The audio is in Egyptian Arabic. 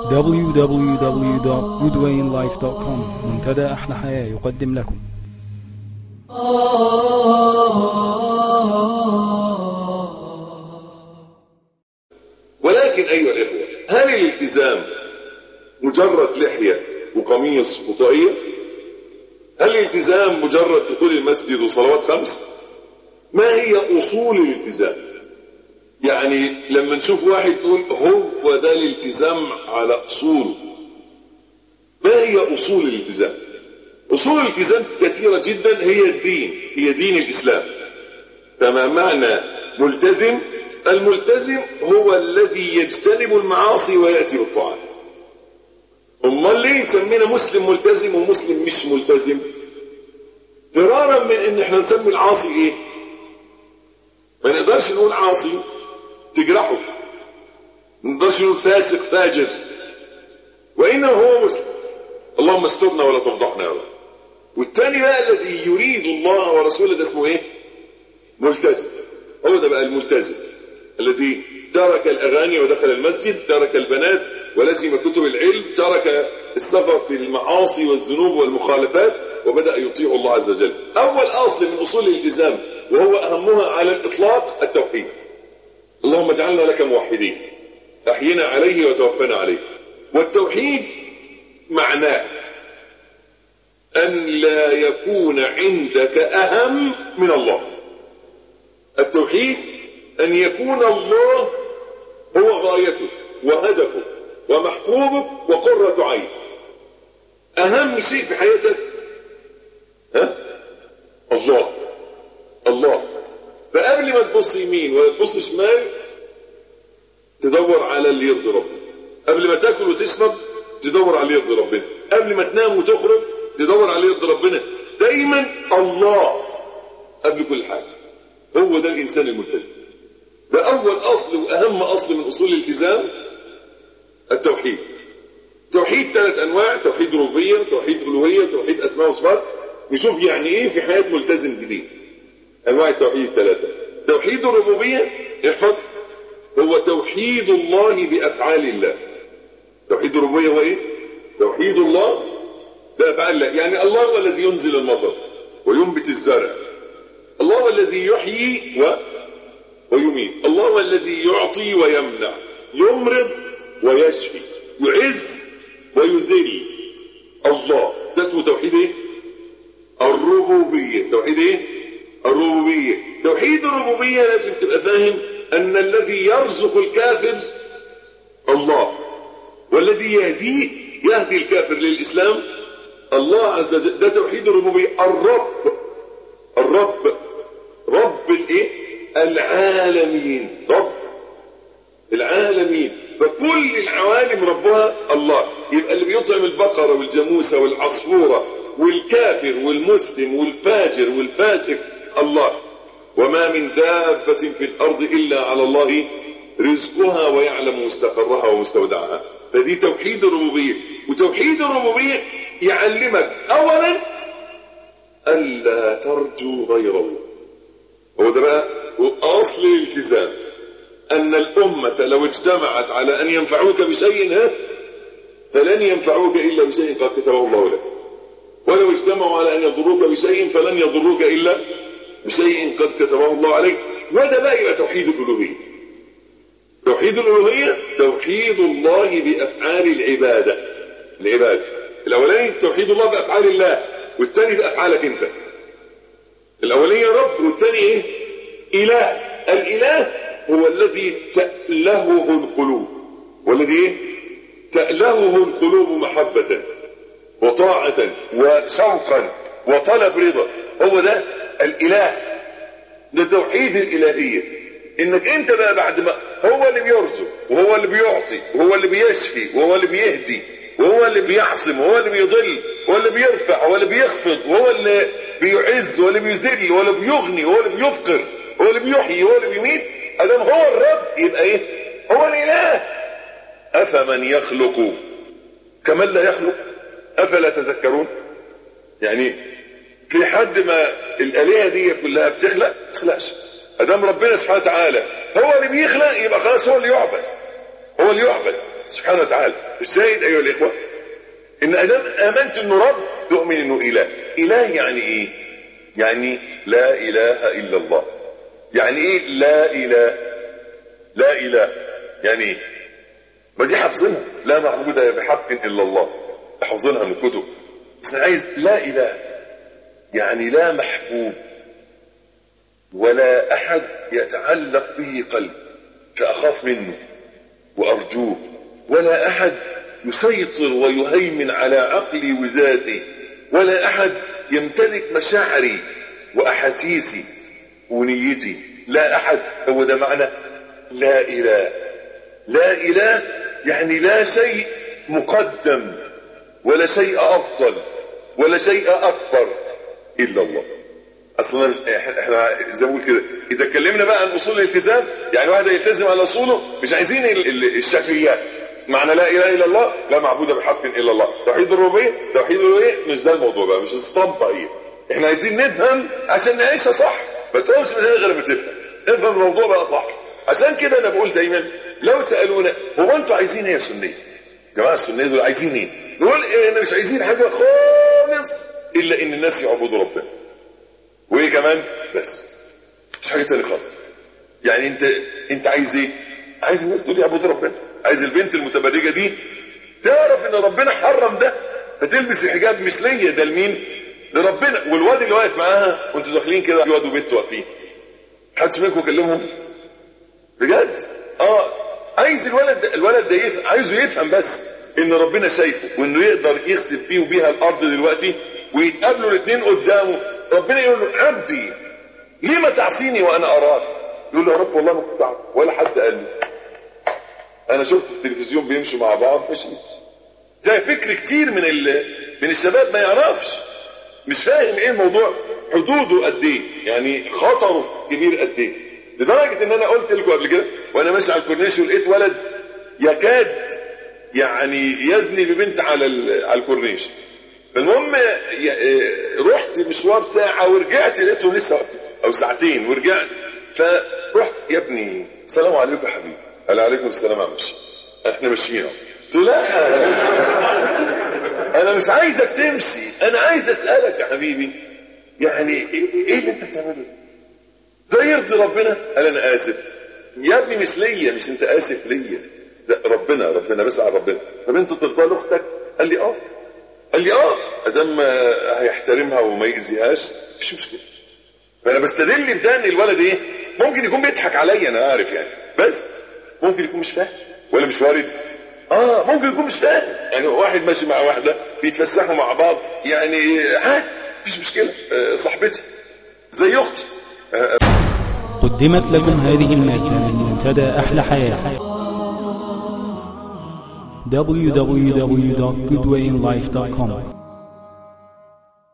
www.goodwayinlife.com منتدى أحلى حياة يقدم لكم ولكن أيها الإخوة هل الالتزام مجرد لحية وقميص وطاقية؟ هل الالتزام مجرد دخول المسجد وصلوات خمس؟ ما هي أصول الالتزام؟ يعني لما نشوف واحد نقول هو ده الالتزام على أصوله ما هي أصول الالتزام؟ أصول الالتزام كثيرة جدا هي الدين هي دين الإسلام فما معنى ملتزم الملتزم هو الذي يجتنب المعاصي ويأتي بالطاعات امال ليه سمينا مسلم ملتزم ومسلم مش ملتزم فرارا من ان احنا نسمي العاصي ايه ما نقدرش نقول عاصي تجرحه ما نقدرش نقول فاسق فاجر وانما هو مسلم اللهم استرنا ولا تفضحنا يا رب والتاني بقى الذي يريد الله ورسوله ده اسمه ايه ملتزم هو ده بقى الملتزم الذي ترك الاغاني ودخل المسجد ترك البنات ولزم كتب العلم ترك السفر في المعاصي والذنوب والمخالفات وبدا يطيع الله عز وجل اول اصل من اصول الالتزام وهو اهمها على الاطلاق التوحيد اللهم اجعلنا لك موحدين احينا عليه وتوفنا عليه والتوحيد معناه ان لا يكون عندك اهم من الله التوحيد ان يكون الله هو غايتك وهدفك ومحبوبك وقرة عين اهم شيء في حياتك ها الله الله فقبل ما تبص يمين ولا تبص شمال تدور على اللي يرضي ربنا قبل ما تاكل وتشرب تدور على اللي يرضي ربنا قبل ما تنام وتخرج تدور على اللي يرضي ربنا دايما الله قبل كل حاجه هو ده الانسان الملتزم ده اول اصل واهم اصل من اصول الالتزام التوحيد توحيد ثلاث انواع توحيد ربوبيه توحيد الوهيه توحيد اسماء وصفات نشوف يعني ايه في حياه ملتزم جديد انواع التوحيد الثلاثه توحيد الربوبيه احفظ هو توحيد الله بافعال الله توحيد الربوبيه هو ايه توحيد الله بافعال الله يعني الله هو الذي ينزل المطر وينبت الزرع الله هو الذي يحيي و... ويميت الله هو الذي يعطي ويمنع يمرض ويشفي يعز ويذل الله ده اسمه توحيد ايه الربوبية توحيد ايه الربوبية توحيد الربوبية لازم تبقى فاهم ان الذي يرزق الكافر الله والذي يهديه يهدي الكافر للاسلام الله عز وجل ده توحيد الربوبية الرب الرب رب الايه العالمين رب العالمين فكل العوالم ربها الله يبقى اللي بيطعم البقرة والجاموسة والعصفورة والكافر والمسلم والفاجر والفاسق الله وما من دابة في الأرض إلا على الله رزقها ويعلم مستقرها ومستودعها فدي توحيد الربوبية وتوحيد الربوبية يعلمك أولا ألا ترجو غير الله هو ده بقى أصل الالتزام أن الأمة لو اجتمعت على أن ينفعوك بشيء ها فلن ينفعوك إلا بشيء قد كتبه الله لك ولو اجتمعوا على أن يضروك بشيء فلن يضروك إلا بشيء قد كتبه الله عليك وده بقى يبقى توحيد الألوهية توحيد الألوهية توحيد الله بأفعال العبادة العبادة الأولاني توحيد الله بأفعال الله والثاني بأفعالك أنت الأولاني رب والثاني إيه إله الإله هو الذي تألهه القلوب والذي إيه؟ تألهه القلوب محبة وطاعة وشوقا وطلب رضا هو ده الإله ده توحيد الإلهية إنك أنت بقى بعد ما هو اللي بيرزق وهو اللي بيعطي وهو اللي بيشفي وهو اللي بيهدي وهو اللي بيعصم وهو اللي بيضل وهو اللي بيرفع وهو اللي بيخفض وهو اللي بيعز وهو اللي بيذل وهو اللي بيغني وهو اللي بيفقر هو اللي بيحيي وهو اللي بيميت ادام هو الرب يبقى ايه هو الاله افمن يخلق كمن لا يخلق افلا تذكرون يعني في حد ما الالهه دي كلها بتخلق ما بتخلقش ادام ربنا سبحانه وتعالى هو اللي بيخلق يبقى خلاص هو اللي يعبد هو اللي يعبد سبحانه وتعالى الشاهد ايها الاخوه ان ادام امنت انه رب تؤمن انه اله اله يعني ايه يعني لا اله الا الله يعني ايه لا اله لا اله يعني ايه ما دي حافظينها لا معبود بحق الا الله حافظينها من الكتب بس انا عايز لا اله يعني لا محبوب ولا احد يتعلق به قلب فاخاف منه وارجوه ولا احد يسيطر ويهيمن على عقلي وذاتي ولا احد يمتلك مشاعري واحاسيسي ونيتي لا احد هو ده معنى لا اله لا اله يعني لا شيء مقدم ولا شيء افضل ولا شيء اكبر الا الله اصلا احنا زي ما بقول كده اذا اتكلمنا بقى عن اصول الالتزام يعني واحد يلتزم على اصوله مش عايزين الشكليات معنى لا اله الا الله لا معبود بحق الا الله توحيد الربوبيه توحيد الالوهيه مش ده الموضوع بقى مش اسطمبه ايه احنا عايزين نفهم عشان نعيشها صح ما تقولش من غير ما تفهم افهم الموضوع بقى صح عشان كده انا بقول دايما لو سالونا هو انتوا عايزين ايه يا سنيه جماعه السنيه دول عايزين ايه نقول إيه احنا مش عايزين حاجه خالص الا ان الناس يعبدوا ربنا وايه كمان بس مش حاجه تانية خالص يعني انت انت عايز ايه عايز الناس دول يعبدوا ربنا عايز البنت المتبرجه دي تعرف ان ربنا حرم ده فتلبس الحجاب مش ليا ده لمين لربنا والواد اللي واقف معاها وانتوا داخلين كده في واد وبنت واقفين محدش منكم كلمهم بجد اه عايز الولد ده الولد ده يفهم عايزه يفهم بس ان ربنا شايفه وانه يقدر يخسف بيه وبيها الارض دلوقتي ويتقابلوا الاثنين قدامه ربنا يقول له عبدي ليه تعصيني وانا اراك يقول له يا رب والله ما كنت اعرف ولا حد قال لي انا شفت في التلفزيون بيمشوا مع بعض ماشي ده فكر كتير من من الشباب ما يعرفش مش فاهم ايه الموضوع حدوده قد ايه يعني خطره كبير قد ايه لدرجه ان انا قلت لكم قبل كده وانا ماشي على الكورنيش ولقيت ولد يكاد يعني يزني ببنت على على الكورنيش المهم رحت مشوار ساعه ورجعت لقيتهم لسه او ساعتين ورجعت فرحت يا ابني السلام عليكم يا حبيبي قال عليكم السلام يا ماشي احنا ماشيين قلت له لا انا مش عايزك تمشي انا عايز اسالك يا حبيبي يعني ايه اللي انت بتعمله ده يرضي ربنا قال انا اسف يا ابني مش ليا مش انت اسف ليا ده ربنا ربنا بسأل ربنا طب انت ترضى لاختك قال لي اه قال لي اه ادام هيحترمها وما يأذيهاش مش مشكله فانا بستدل بده ان الولد ايه ممكن يكون بيضحك عليا انا عارف يعني بس ممكن يكون مش فاهم ولا مش وارد اه ممكن يكون مش فاهم يعني واحد ماشي مع واحده بيتفسحوا مع بعض يعني عادي مفيش مشكله آه صاحبتي زي اختي آه قدمت لكم هذه المادة من منتدى أحلى حياة www.goodwayinlife.com